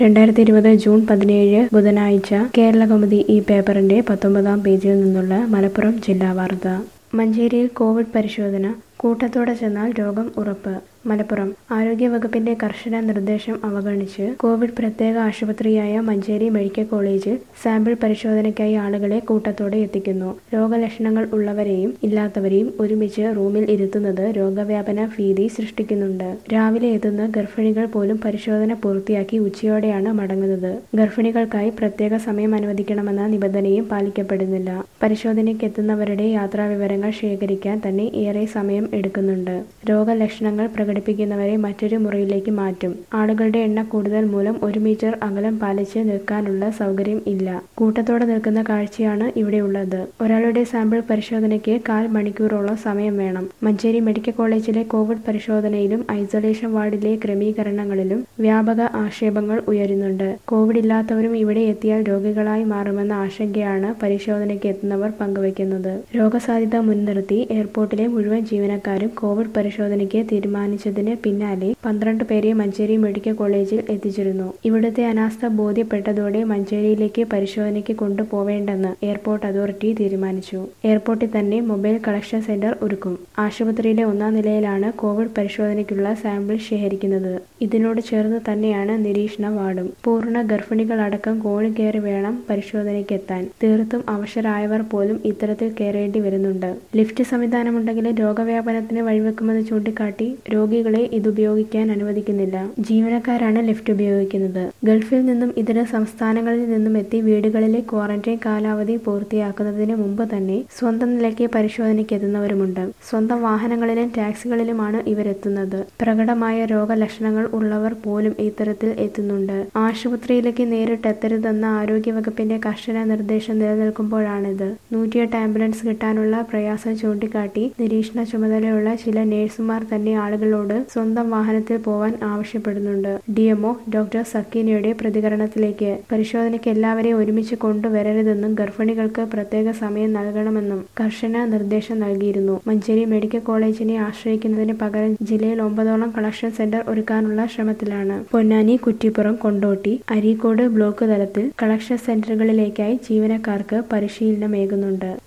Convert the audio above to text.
രണ്ടായിരത്തി ഇരുപത് ജൂൺ പതിനേഴ് ബുധനാഴ്ച കേരളകൗമുദി ഈ പേപ്പറിന്റെ പത്തൊമ്പതാം പേജിൽ നിന്നുള്ള മലപ്പുറം ജില്ലാ വാർത്ത മഞ്ചേരിയിൽ കോവിഡ് പരിശോധന കൂട്ടത്തോടെ ചെന്നാൽ രോഗം ഉറപ്പ് മലപ്പുറം ആരോഗ്യവകുപ്പിന്റെ കർശന നിർദ്ദേശം അവഗണിച്ച് കോവിഡ് പ്രത്യേക ആശുപത്രിയായ മഞ്ചേരി മെഡിക്കൽ കോളേജിൽ സാമ്പിൾ പരിശോധനയ്ക്കായി ആളുകളെ കൂട്ടത്തോടെ എത്തിക്കുന്നു രോഗലക്ഷണങ്ങൾ ഉള്ളവരെയും ഇല്ലാത്തവരെയും ഒരുമിച്ച് റൂമിൽ ഇരുത്തുന്നത് രോഗവ്യാപന ഭീതി സൃഷ്ടിക്കുന്നുണ്ട് രാവിലെ എത്തുന്ന ഗർഭിണികൾ പോലും പരിശോധന പൂർത്തിയാക്കി ഉച്ചയോടെയാണ് മടങ്ങുന്നത് ഗർഭിണികൾക്കായി പ്രത്യേക സമയം അനുവദിക്കണമെന്ന നിബന്ധനയും പാലിക്കപ്പെടുന്നില്ല പരിശോധനയ്ക്ക് എത്തുന്നവരുടെ യാത്രാവിവരങ്ങൾ ശേഖരിക്കാൻ തന്നെ ഏറെ സമയം എടുക്കുന്നുണ്ട് രോഗലക്ഷണങ്ങൾ പ്രകടിപ്പിക്കുന്നവരെ മറ്റൊരു മുറിയിലേക്ക് മാറ്റും ആളുകളുടെ എണ്ണ കൂടുതൽ മൂലം ഒരു മീറ്റർ അകലം പാലിച്ച് നിൽക്കാനുള്ള സൗകര്യം ഇല്ല കൂട്ടത്തോടെ നിൽക്കുന്ന കാഴ്ചയാണ് ഇവിടെയുള്ളത് ഒരാളുടെ സാമ്പിൾ പരിശോധനയ്ക്ക് കാൽ മണിക്കൂറോളം സമയം വേണം മഞ്ചേരി മെഡിക്കൽ കോളേജിലെ കോവിഡ് പരിശോധനയിലും ഐസൊലേഷൻ വാർഡിലെ ക്രമീകരണങ്ങളിലും വ്യാപക ആക്ഷേപങ്ങൾ ഉയരുന്നുണ്ട് കോവിഡ് ഇല്ലാത്തവരും ഇവിടെ എത്തിയാൽ രോഗികളായി മാറുമെന്ന ആശങ്കയാണ് പരിശോധനയ്ക്ക് എത്തുന്നവർ പങ്കുവയ്ക്കുന്നത് രോഗസാധ്യത മുൻനിർത്തി എയർപോർട്ടിലെ മുഴുവൻ ജീവനക്കാരും കോവിഡ് പരിശോധനയ്ക്ക് തീരുമാനിച്ചതിന് പിന്നാലെ പന്ത്രണ്ട് പേരെ മഞ്ചേരി മെഡിക്കൽ കോളേജിൽ എത്തിച്ചിരുന്നു ഇവിടുത്തെ അനാസ്ഥ ബോധ്യപ്പെട്ടതോടെ മഞ്ചേരിയിലേക്ക് പരിശോധനയ്ക്ക് കൊണ്ടുപോവേണ്ടെന്ന് എയർപോർട്ട് അതോറിറ്റി തീരുമാനിച്ചു എയർപോർട്ടിൽ തന്നെ മൊബൈൽ കളക്ഷൻ സെന്റർ ഒരുക്കും ആശുപത്രിയിലെ ഒന്നാം നിലയിലാണ് കോവിഡ് പരിശോധനയ്ക്കുള്ള സാമ്പിൾ ശേഖരിക്കുന്നത് ഇതിനോട് ചേർന്ന് തന്നെയാണ് നിരീക്ഷണ വാർഡും പൂർണ്ണ ഗർഭിണികളടക്കം കോണി കയറി വേണം പരിശോധനയ്ക്കെത്താൻ തീർത്തും അവശരായവർ പോലും ഇത്തരത്തിൽ കയറേണ്ടി വരുന്നുണ്ട് ലിഫ്റ്റ് സംവിധാനമുണ്ടെങ്കിലും രോഗവ്യാപനത്തിന് വഴിവെക്കുമെന്ന് ചൂണ്ടിക്കാട്ടി രോഗികളെ ഇതുപയോഗിക്കാൻ അനുവദിക്കുന്നില്ല ജീവനക്കാരാണ് ലിഫ്റ്റ് ഉപയോഗിക്കുന്നത് ഗൾഫിൽ നിന്നും ഇതര സംസ്ഥാനങ്ങളിൽ നിന്നും എത്തി വീടുകളിലെ ക്വാറന്റൈൻ കാലാവധി പൂർത്തിയാക്കുന്നതിന് മുമ്പ് തന്നെ സ്വന്തം നിലയ്ക്ക് പരിശോധനയ്ക്ക് എത്തുന്നവരുമുണ്ട് സ്വന്തം വാഹനങ്ങളിലും ടാക്സികളിലുമാണ് ഇവരെത്തുന്നത് പ്രകടമായ രോഗലക്ഷണങ്ങൾ ഉള്ളവർ പോലും ഇത്തരത്തിൽ എത്തുന്നുണ്ട് ആശുപത്രിയിലേക്ക് നേരിട്ട് എത്തരുതെന്ന ആരോഗ്യവകുപ്പിന്റെ കർശന നിർദ്ദേശം നിലനിൽക്കുമ്പോഴാണിത് നൂറ്റിയെട്ട് ആംബുലൻസ് കിട്ടാനുള്ള പ്രയാസം ചൂണ്ടിക്കാട്ടി നിരീക്ഷണ ചുമതലയുള്ള ചില നേഴ്സുമാർ തന്നെ ആളുകളോട് സ്വന്തം വാഹനത്തിൽ പോവാൻ ആവശ്യപ്പെടുന്നുണ്ട് ഡിഎംഒ ഡോക്ടർ സക്കീനയുടെ പ്രതികരണത്തിലേക്ക് പരിശോധനയ്ക്ക് എല്ലാവരെയും ഒരുമിച്ച് കൊണ്ടുവരരുതെന്നും ഗർഭിണികൾക്ക് പ്രത്യേക സമയം നൽകണമെന്നും കർശന നിർദ്ദേശം നൽകിയിരുന്നു മഞ്ചേരി മെഡിക്കൽ കോളേജിനെ ആശ്രയിക്കുന്നതിന് പകരം ജില്ലയിൽ ഒമ്പതോളം കളക്ഷൻ സെന്റർ ഒരുക്കാനുള്ള ശ്രമത്തിലാണ് പൊന്നാനി കുറ്റിപ്പുറം കൊണ്ടോട്ടി അരീക്കോട് ബ്ലോക്ക് തലത്തിൽ കളക്ഷൻ സെന്ററുകളിലേക്കായി ജീവനക്കാർക്ക് പരിശീലനമേകുന്നുണ്ട്